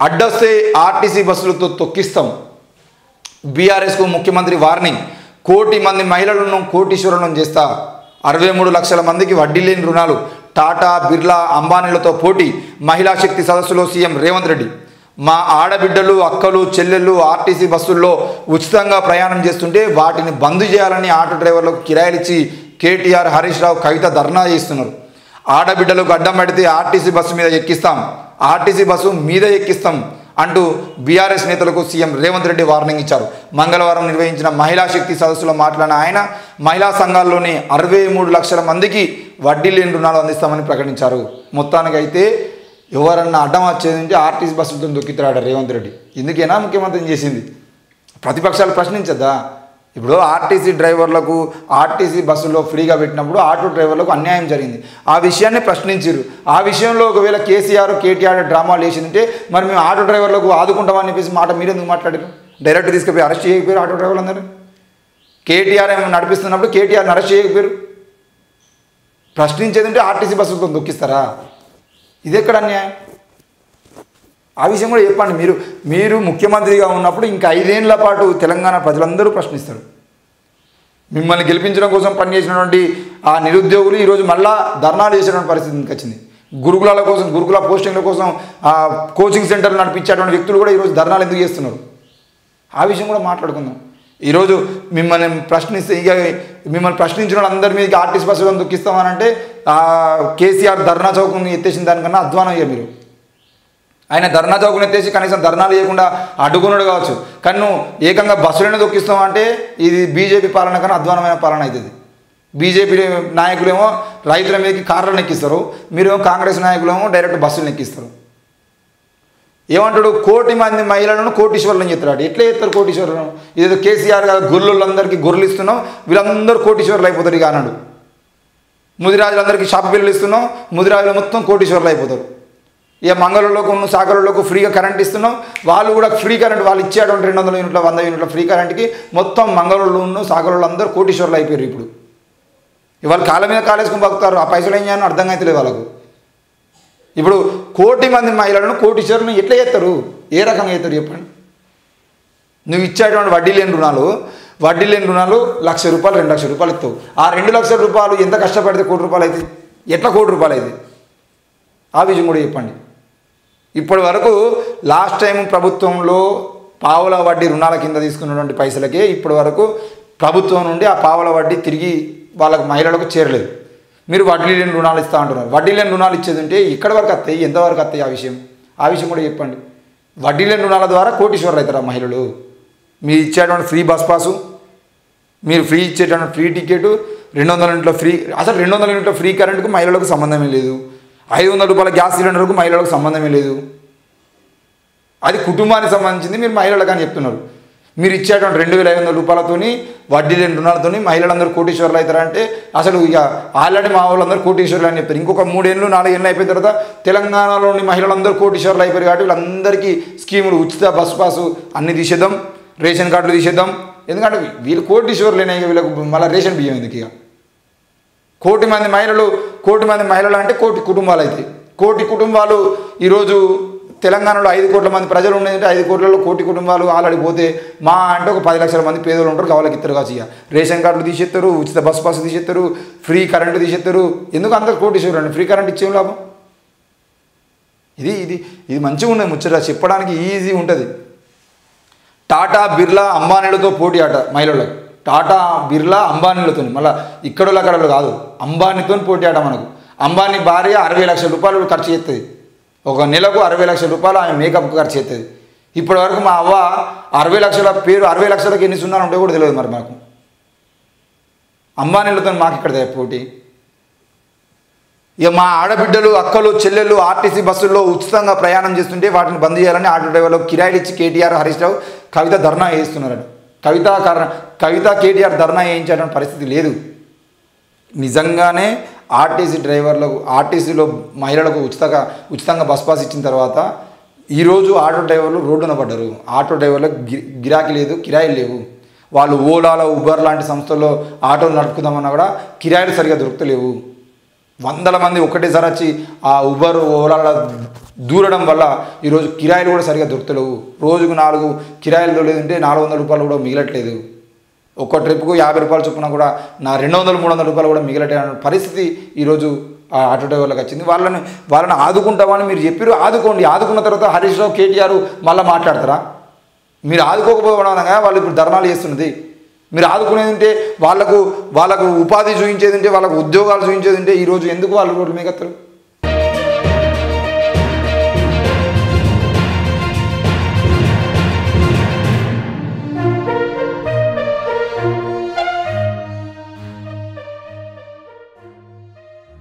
అడ్డొస్తే RTC బస్సులతో తొక్కిస్తాం బీఆర్ఎస్కు ముఖ్యమంత్రి warning కోటి మంది మహిళలను కోటీశ్వరులను చేస్తా అరవై మూడు లక్షల మందికి వడ్డీ లేని రుణాలు టాటా బిర్లా అంబానీలతో పోటీ మహిళా శక్తి సదస్సులో సీఎం రేవంత్ రెడ్డి మా ఆడబిడ్డలు అక్కలు చెల్లెళ్ళు ఆర్టీసీ బస్సుల్లో ఉచితంగా ప్రయాణం చేస్తుంటే వాటిని బంద్ చేయాలని ఆటో డ్రైవర్లకు కిరాయిలు ఇచ్చి కేటీఆర్ హరీష్ రావు కవిత ధర్నా చేస్తున్నారు ఆడబిడ్డలకు అడ్డం పెడితే ఆర్టీసీ బస్సు మీద ఎక్కిస్తాం ఆర్టీసీ బస్సు మీద ఎక్కిస్తాం అంటూ బీఆర్ఎస్ నేతలకు సీఎం రేవంత్ రెడ్డి వార్నింగ్ ఇచ్చారు మంగళవారం నిర్వహించిన మహిళా శక్తి సదస్సులో మాట్లాడిన ఆయన మహిళా సంఘాల్లోని అరవై మూడు లక్షల మందికి వడ్డీ లేని రుణాలు అందిస్తామని ప్రకటించారు మొత్తానికైతే ఎవరన్నా అడ్డం వచ్చేది ఉంటే ఆర్టీసీ బస్సులతో దొక్కితాడు రేవంత్ రెడ్డి ఎందుకైనా ముఖ్యమంత్రి చేసింది ప్రతిపక్షాలు ప్రశ్నించద్దా ఇప్పుడు ఆర్టీసీ డ్రైవర్లకు ఆర్టీసీ బస్సులో ఫ్రీగా పెట్టినప్పుడు ఆటో డ్రైవర్లకు అన్యాయం జరిగింది ఆ విషయాన్ని ప్రశ్నించారు ఆ విషయంలో ఒకవేళ కేసీఆర్ కేటీఆర్ డ్రామాలు వేసిందంటే మరి మేము ఆటో డ్రైవర్లకు ఆదుకుంటామని చెప్పేసి మాట మీరెందుకు మాట్లాడారు డైరెక్ట్ తీసుకుపోయి అరెస్ట్ చేయకపోయారు ఆటో డ్రైవర్లు అందరూ కేటీఆర్ ఏమైనా నడిపిస్తున్నప్పుడు కేటీఆర్ని అరెస్ట్ చేయకపోయారు ప్రశ్నించేది ఉంటే ఆర్టీసీ బస్సులతో దొక్కిస్తారా ఇది ఎక్కడ అన్యాయం ఆ విషయం కూడా చెప్పండి మీరు మీరు ముఖ్యమంత్రిగా ఉన్నప్పుడు ఇంకా ఐదేళ్ల పాటు తెలంగాణ ప్రజలందరూ ప్రశ్నిస్తారు మిమ్మల్ని గెలిపించడం కోసం పనిచేసినటువంటి ఆ నిరుద్యోగులు ఈరోజు మళ్ళా ధర్నాలు చేసేటువంటి పరిస్థితి ఇంటికి వచ్చింది గురుకులాల కోసం గురుకుల పోస్టింగ్ల కోసం ఆ కోచింగ్ సెంటర్లు నడిపించేటువంటి వ్యక్తులు కూడా ఈరోజు ధర్నాలు ఎందుకు చేస్తున్నారు ఆ విషయం కూడా మాట్లాడుకుందాం ఈరోజు మిమ్మల్ని ప్రశ్నిస్తే ఇక మిమ్మల్ని ప్రశ్నించిన వాళ్ళందరి మీదకి ఆర్టీసీ బస్సులను దుఃఖిస్తామనంటే ఆ కేసీఆర్ ధర్నా చౌక్ని ఎత్తేసిన దానికన్నా అధ్వానం అయ్యా మీరు ఆయన ధర్నా చౌకుని ఎత్తేసి కనీసం ధర్నాలు చేయకుండా అడ్డుకున్నాడు కావచ్చు కానీ నువ్వు ఏకంగా బస్సులనే దొక్కిస్తావు అంటే ఇది బీజేపీ పాలన కన్నా అధ్వానమైన పాలన అవుతుంది బీజేపీ నాయకులేమో రైతుల మీదకి కార్లను ఎక్కిస్తారు మీరేమో కాంగ్రెస్ నాయకులేమో డైరెక్ట్ బస్సులను ఎక్కిస్తారు ఏమంటాడు కోటి మంది మహిళలను కోటీశ్వరులను చెప్తాడు ఎట్లా చెప్తారు కోటీశ్వరులను ఇదేదో కేసీఆర్ గారు గొర్రెలందరికీ గొర్రెలు ఇస్తున్నాం వీళ్ళందరూ కోటీశ్వరులు అయిపోతారు ఇక అన్నాడు ముదిరాజులందరికీ షాప్ బిల్లులు ఇస్తున్నాం ముదిరాజులు మొత్తం కోటీశ్వరులు అయిపోతారు ఇక మంగళూరులోకి ఉన్న సాగరంలోకి ఫ్రీగా కరెంట్ ఇస్తున్నాం వాళ్ళు కూడా ఫ్రీ కరెంట్ వాళ్ళు ఇచ్చేటువంటి రెండు వందల యూనిట్ల వంద యూనిట్ల ఫ్రీ కరెంట్కి మొత్తం మంగళూరులో ఉన్న సాగరంలో అందరూ కోటీశ్వరులు అయిపోయారు ఇప్పుడు ఇవాళ కాళ్ళ మీద కాలేసుకుని బతుకుతారు ఆ పైసలు ఏం చేయాలని అర్థం అవుతలేదు వాళ్ళకు ఇప్పుడు కోటి మంది మహిళలను కోటీశ్వరులను ఎట్లా చేస్తారు ఏ రకంగా చేస్తారు చెప్పండి నువ్వు ఇచ్చేటువంటి వడ్డీ లేని రుణాలు వడ్డీ లేని రుణాలు లక్ష రూపాయలు రెండు లక్షల రూపాయలు ఇస్తావు ఆ రెండు లక్షల రూపాయలు ఎంత కష్టపడితే కోటి రూపాయలు అవుతుంది ఎట్లా కోటి రూపాయలు అవుతుంది ఆ విషయం కూడా చెప్పండి ఇప్పటి వరకు లాస్ట్ టైం ప్రభుత్వంలో పావుల వడ్డీ రుణాల కింద తీసుకున్నటువంటి పైసలకే ఇప్పటి వరకు ప్రభుత్వం నుండి ఆ పావుల వడ్డీ తిరిగి వాళ్ళకు మహిళలకు చేరలేదు మీరు వడ్డీ లేని రుణాలు ఇస్తా అంటున్నారు వడ్డీ లేని రుణాలు ఇచ్చేది ఉంటే ఎక్కడి వరకు వస్తాయి ఎంతవరకు వస్తాయి ఆ విషయం ఆ విషయం కూడా చెప్పండి వడ్డీ లేని రుణాల ద్వారా కోటీశ్వరులు అవుతారు ఆ మహిళలు మీరు ఇచ్చేటువంటి ఫ్రీ బస్ పాసు మీరు ఫ్రీ ఇచ్చేటువంటి ఫ్రీ టికెట్ రెండు వందల యూనిట్ల ఫ్రీ అసలు రెండు వందల యూనిట్ల ఫ్రీ కరెంట్కు మహిళలకు సంబంధమే లేదు ఐదు వందల రూపాయల గ్యాస్ సిలిండర్కు మహిళలకు సంబంధమే లేదు అది కుటుంబానికి సంబంధించింది మీరు మహిళలకు అని చెప్తున్నారు మీరు ఇచ్చేటువంటి రెండు వేల ఐదు వందల రూపాయలతోని వడ్డీ లేని రుణాలతోని మహిళలందరూ కోటీశ్వరులు అవుతారంటే అసలు ఇక ఆల్రెడీ మా వాళ్ళందరూ కోటీశ్వరులు అని చెప్తారు ఇంకొక మూడేళ్ళు నాలుగేళ్ళు అయిపోయిన తర్వాత తెలంగాణలోని మహిళలందరూ కోటీశ్వరులు అయిపోయారు కాబట్టి వీళ్ళందరికీ స్కీములు ఉచిత బస్ పాసు అన్ని తీసేద్దాం రేషన్ కార్డులు తీసేద్దాం ఎందుకంటే వీళ్ళు కోటీశ్వరులేనే ఇక వీళ్ళకు మళ్ళీ రేషన్ బియ్యం ఎందుకు ఇక కోటి మంది మహిళలు కోటి మంది మహిళలు అంటే కోటి కుటుంబాలు అవుతాయి కోటి కుటుంబాలు ఈరోజు తెలంగాణలో ఐదు కోట్ల మంది ప్రజలు ఉండేదంటే ఐదు కోట్లలో కోటి కుటుంబాలు ఆల్రెడీ పోతే మా అంటే ఒక పది లక్షల మంది పేదలు ఉంటారు కావాలకి ఇద్దరు కావచ్చు ఇక రేషన్ కార్డులు తీసేస్తారు ఉచిత బస్ పాస్ తీసేస్తారు ఫ్రీ కరెంటు తీసేస్తారు ఎందుకు అందరు కోటీశ్వరు అండి ఫ్రీ కరెంట్ ఇచ్చేం లాభం ఇది ఇది ఇది మంచిగా ఉన్నది ముచ్చట చెప్పడానికి ఈజీ ఉంటుంది టాటా బిర్లా అంబానీలతో పోటీ ఆట మహిళలకు టాటా బిర్లా అంబానీలతో మళ్ళీ ఇక్కడ అక్కడ కాదు అంబానీతో పోటీ ఆట మనకు అంబానీ భార్య అరవై లక్షల రూపాయలు ఖర్చు చేస్తుంది ఒక నెలకు అరవై లక్షల రూపాయలు ఆమె మేకప్ ఖర్చు చేస్తుంది ఇప్పటి వరకు మా అవ్వ అరవై లక్షల పేరు అరవై లక్షలకు ఎన్ని సున్నాలు ఉంటాయో కూడా తెలియదు మరి మాకు అంబానీలతో మాకు ఇక్కడ పోటీ ఇక మా ఆడబిడ్డలు అక్కలు చెల్లెళ్ళు ఆర్టీసీ బస్సుల్లో ఉచితంగా ప్రయాణం చేస్తుంటే వాటిని బంద్ చేయాలని ఆటో డ్రైవర్లకు కిరాయిలు ఇచ్చి కేటీఆర్ హరీష్ రావు కవిత ధర్నా చేస్తున్నారట కవిత కారణ కవిత కేటీఆర్ ధర్నా చేయించేటువంటి పరిస్థితి లేదు నిజంగానే ఆర్టీసీ డ్రైవర్లకు ఆర్టీసీలో మహిళలకు ఉచితంగా ఉచితంగా బస్ పాస్ ఇచ్చిన తర్వాత ఈరోజు ఆటో డ్రైవర్లు రోడ్డున పడ్డారు ఆటో డ్రైవర్లకు గి గిరాకీ లేదు కిరాయిలు లేవు వాళ్ళు ఓలాలో ఉబర్ లాంటి సంస్థల్లో ఆటోలు నడుపుకుందామన్నా కూడా కిరాయిలు సరిగా దొరుకుతలేవు వందల మంది ఒకటేసారి వచ్చి ఆ ఉబర్ ఓలాల దూరడం వల్ల ఈరోజు కిరాయిలు కూడా సరిగా దొరకలేవు రోజుకు నాలుగు కిరాయిలు దొరలేదంటే నాలుగు వందల రూపాయలు కూడా మిగలట్లేదు ఒక్క ట్రిప్కు యాభై రూపాయలు చొప్పున కూడా నా రెండు వందలు మూడు వందల రూపాయలు కూడా మిగలటే అనే పరిస్థితి ఈరోజు ఆ ఆటో డ్రైవర్లకు వచ్చింది వాళ్ళని వాళ్ళని ఆదుకుంటామని మీరు చెప్పారు ఆదుకోండి ఆదుకున్న తర్వాత హరీష్ రావు కేటీఆర్ మళ్ళీ మాట్లాడతారా మీరు ఆదుకోకపోవడం అనగా వాళ్ళు ఇప్పుడు ధర్నాలు చేస్తున్నది మీరు ఆదుకునేది ఉంటే వాళ్ళకు వాళ్ళకు ఉపాధి చూపించేది ఉంటే వాళ్ళకు ఉద్యోగాలు చూపించేది ఉంటే ఈరోజు ఎందుకు వాళ్ళు రోడ్ల మీద ఎత్తారు